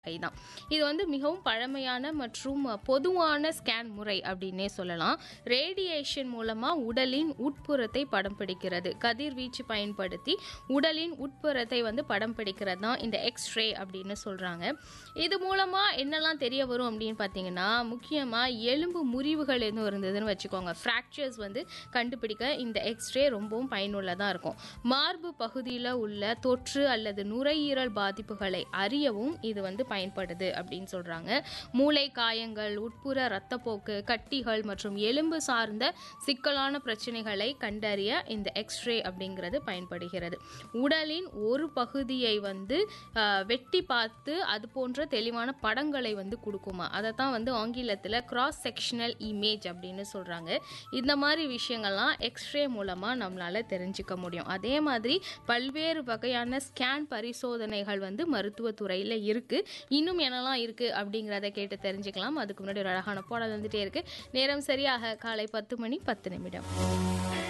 தான் இது வந்து மிகவும் பழமையான மற்றும் பொதுவான ஸ்கேன் முறை அப்படின்னே சொல்லலாம் ரேடியேஷன் மூலமாக உடலின் உட்புறத்தை படம் பிடிக்கிறது கதிர்வீச்சு பயன்படுத்தி உடலின் உட்புறத்தை வந்து படம் பிடிக்கிறது தான் இந்த எக்ஸ்ரே அப்படின்னு சொல்கிறாங்க இது மூலமாக என்னெல்லாம் தெரிய வரும் அப்படின்னு பார்த்தீங்கன்னா முக்கியமாக எலும்பு முறிவுகள் எதுவும் இருந்ததுன்னு வச்சுக்கோங்க ஃப்ராக்சர்ஸ் வந்து கண்டுபிடிக்க இந்த எக்ஸ்ரே ரொம்பவும் பயனுள்ளதாக இருக்கும் மார்பு பகுதியில் உள்ள தொற்று அல்லது நுரையீரல் பாதிப்புகளை அறியவும் இது வந்து பயன்படுது அப்படின்னு சொல்கிறாங்க மூளை காயங்கள் உட்புற இரத்தப்போக்கு கட்டிகள் மற்றும் எலும்பு சார்ந்த சிக்கலான பிரச்சனைகளை கண்டறிய இந்த எக்ஸ்ரே அப்படிங்கிறது பயன்படுகிறது உடலின் ஒரு பகுதியை வந்து ஆஹ், வெட்டி பார்த்து அது போன்ற தெளிவான படங்களை வந்து கொடுக்குமா அதை தான் வந்து ஆங்கிலத்தில் கிராஸ் செக்ஷனல் இமேஜ் அப்படின்னு சொல்கிறாங்க இந்த மாதிரி விஷயங்கள்லாம் எக்ஸ்ரே மூலமாக நம்மளால் தெரிஞ்சுக்க முடியும் அதே மாதிரி பல்வேறு வகையான ஸ்கேன் பரிசோதனைகள் வந்து மருத்துவத்துறையில் இருக்குது இன்னும் என்னெல்லாம் இருக்குது அப்படிங்கிறத கேட்டு தெரிஞ்சுக்கலாம் அதுக்கு முன்னாடி ஒரு அழகான பாடல் வந்துட்டே இருக்குது நேரம் சரியாக காலை பத்து மணி பத்து நிமிடம்